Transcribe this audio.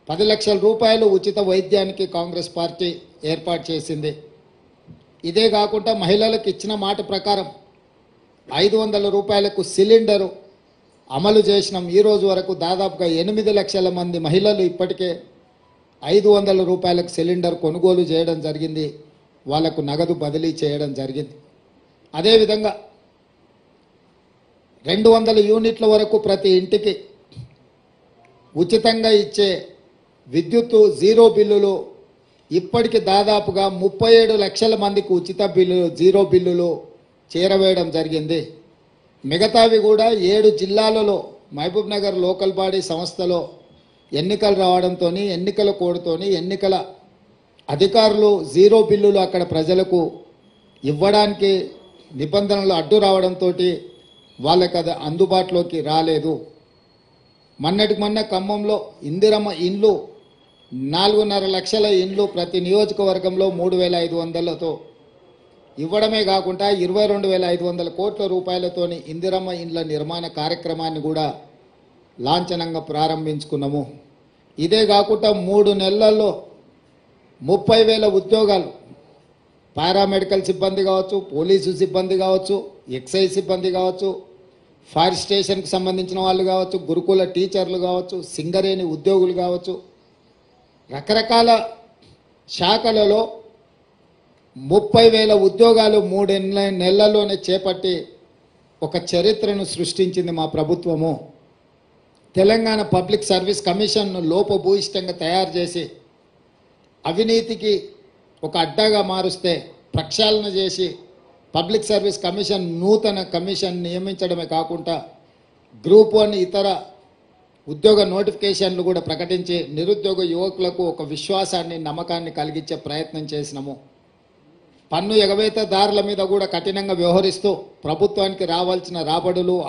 పది లక్షల రూపాయలు ఉచిత వైద్యానికి కాంగ్రెస్ పార్టీ ఏర్పాటు చేసింది ఇదే కాకుండా మహిళలకు ఇచ్చిన మాట ప్రకారం ఐదు వందల రూపాయలకు సిలిండరు అమలు చేసినాం ఈ రోజు వరకు దాదాపుగా ఎనిమిది లక్షల మంది మహిళలు ఇప్పటికే ఐదు వందల రూపాయలకు సిలిండర్ కొనుగోలు చేయడం జరిగింది వాళ్లకు నగదు బదిలీ చేయడం జరిగింది అదేవిధంగా రెండు వందల యూనిట్ల వరకు ప్రతి ఇంటికి ఉచితంగా ఇచ్చే విద్యుత్తు జీరో బిల్లులు ఇప్పటికి దాదాపుగా ముప్పై ఏడు లక్షల మందికి ఉచిత బిల్లులు జీరో బిల్లులు చేరవేయడం జరిగింది మిగతావి కూడా ఏడు జిల్లాలలో మహబూబ్ నగర్ లోకల్ బాడీ సంస్థలో ఎన్నికలు రావడంతో ఎన్నికల కోడ్తోని ఎన్నికల అధికారులు జీరో బిల్లులు అక్కడ ప్రజలకు ఇవ్వడానికి నిబంధనలు అడ్డు రావడంతో వాళ్ళకి అది అందుబాటులోకి రాలేదు మొన్నటికి మొన్న ఖమ్మంలో ఇందిరమ్మ ఇండ్లు నాలుగున్నర లక్షల ఇండ్లు ప్రతి నియోజకవర్గంలో మూడు వేల ఐదు వందలతో ఇవ్వడమే కాకుండా ఇరవై రెండు వేల ఐదు వందల కోట్ల రూపాయలతోని ఇందిరమ్మ ఇండ్ల నిర్మాణ కార్యక్రమాన్ని కూడా లాంఛనంగా ప్రారంభించుకున్నాము ఇదే కాకుండా మూడు నెలల్లో ముప్పై వేల ఉద్యోగాలు పారామెడికల్ సిబ్బంది కావచ్చు పోలీసు సిబ్బంది కావచ్చు ఎక్సైజ్ సిబ్బంది కావచ్చు ఫైర్ స్టేషన్కి సంబంధించిన వాళ్ళు కావచ్చు గురుకుల టీచర్లు కావచ్చు సింగరేణి ఉద్యోగులు కావచ్చు రకరకాల శాఖలలో ముప్పై వేల ఉద్యోగాలు మూడు నెలల్లోనే చేపట్టి ఒక చరిత్రను సృష్టించింది మా ప్రభుత్వము తెలంగాణ పబ్లిక్ సర్వీస్ కమిషన్ను లోపభూయిష్టంగా తయారు చేసి అవినీతికి ఒక అడ్డాగా మారుస్తే ప్రక్షాళన చేసి పబ్లిక్ సర్వీస్ కమిషన్ నూతన కమిషన్ నియమించడమే కాకుండా గ్రూప్ వన్ ఇతర ఉద్యోగ నోటిఫికేషన్లు కూడా ప్రకటించి నిరుద్యోగ యువకులకు ఒక విశ్వాసాన్ని నమ్మకాన్ని కలిగించే ప్రయత్నం చేసినాము పన్ను ఎగవేతదారుల మీద కూడా కఠినంగా వ్యవహరిస్తూ ప్రభుత్వానికి రావాల్సిన రాబడులు